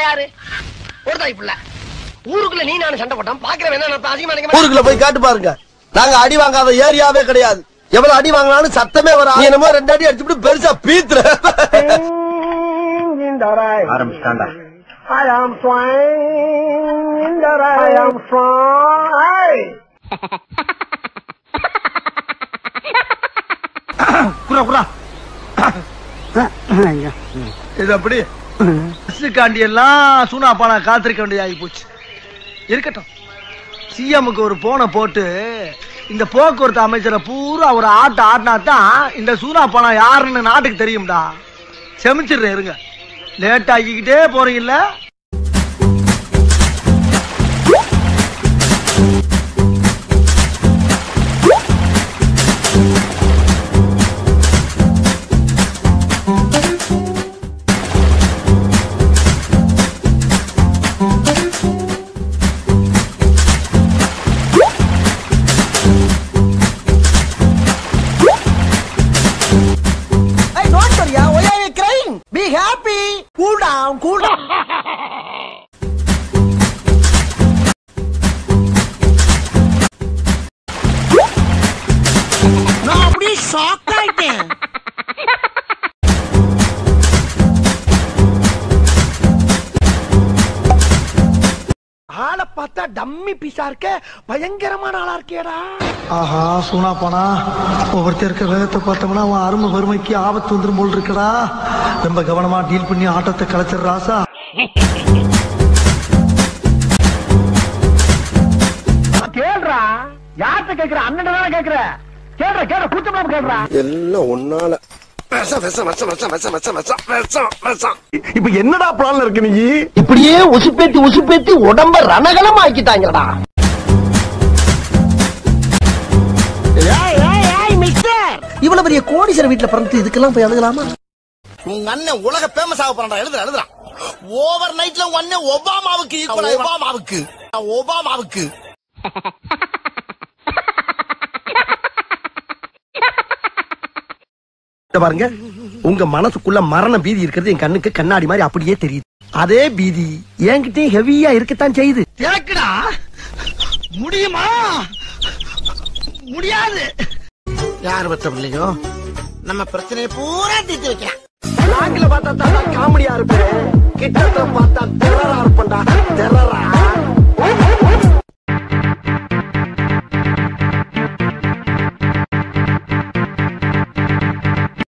யாரு ஒரு தாய் புள்ள ஊருக்குள்ள நீ நானும் சண்டை போட்டான் பாக்குறவன் என்ன நினைப்பான்? அசிங்கமா நினைக்க மாட்டான். ஊருக்குள்ள போய் காட்டு பாருங்க நாங்க அடி வாங்காத ஏரியாவே கிடையாது எவ்வளவு அடி வாங்கினாலும் சத்தமே வர நீ என்னமோ ரெண்டு அடி அடிச்சுட்டு பெருசா பீத்துற ஆரம்பிச்சிட்டாண்டா I am flying, that I am flying. குரா குரா இது அப்படி காண்டி எல்லாம் சூனா பானா காத்திருக்க வேண்டியதாகி போச்சு இருக்கட்டும் சிஎம்க்கு ஒரு போனை போட்டு இந்த போக்குவரத்து அமைச்சரை பூரா ஒரு ஆட்ட ஆட்டினா தான் இந்த சூனா பானா யாருன்னு நாட்டுக்கு தெரியும்டா செமிச்சிடுறேன் இருங்க லேட் ஆக்கிக்கிட்டே போறீங்கல்ல Hey, don't worry, ah. why are you crying? Be happy. Cool down, cool down. நான் அப்படியே ஷாக் ஆயிட்டேன் ஆளை பார்த்தா டம்மி பீஸா இருக்க பயங்கரமான ஆளா இருக்கேடா ஆஹா சூனா பானா ஒவ்வொருத்தர் இருக்க வேகத்தை பார்த்தோம்னா அவன் அருமை வறுமைக்கு ஆபத்து வந்துரும் போல் இருக்கடா ரொம்ப கவனமா டீல் பண்ணி ஆட்டத்தை கலைச்சிடுற ராசா கேள்றா யார்கிட்ட கேக்குற அண்ணன் தானே கேக்குற கேள்ற கேள்ற கூச்சமா கேள்றா எல்லாம் ஒன்னால விஷம் விஷம் விஷம் விஷம் விஷம் விஷம் விஷம் விஷம் விஷம் இப்ப என்னடா பிளான்ல இருக்கு நீ இப்படியே உசுப்பேத்தி உசுப்பேத்தி உடம்ப ரணகலம் ஆக்கிட்டாங்கடா இவ்வளவு பெரிய கோடீஸ்வர வீட்டுல பிறந்து இதுக்கெல்லாம் போய் அழுகலாமா உங்க அண்ணன் உலக பேமஸ் ஆக போறான் எழுதுற எழுதுறான் ஓவர் நைட்ல உங்க அண்ணன் ஒபாமாவுக்கு ஈக்குவல் ஒபாமாவுக்கு ஒபாமாவுக்கு இத பாருங்க உங்க மனசுக்குள்ள மரண பீதி இருக்கிறது என் கண்ணுக்கு கண்ணாடி மாதிரி அப்படியே தெரியுது அதே பீதி என்கிட்டயும் ஹெவியா இருக்கத்தான் செய்யுது எனக்குடா முடியுமா முடியாது யார் பத்த பிள்ளையோ நம்ம பிரச்சனையை பூரா தீர்த்து வைக்கலாம் நாங்கள பார்த்தா தான் காமெடியா இருப்பேன் கிட்டத்தை பார்த்தா டெரரா இருப்பேன்டா டெரரா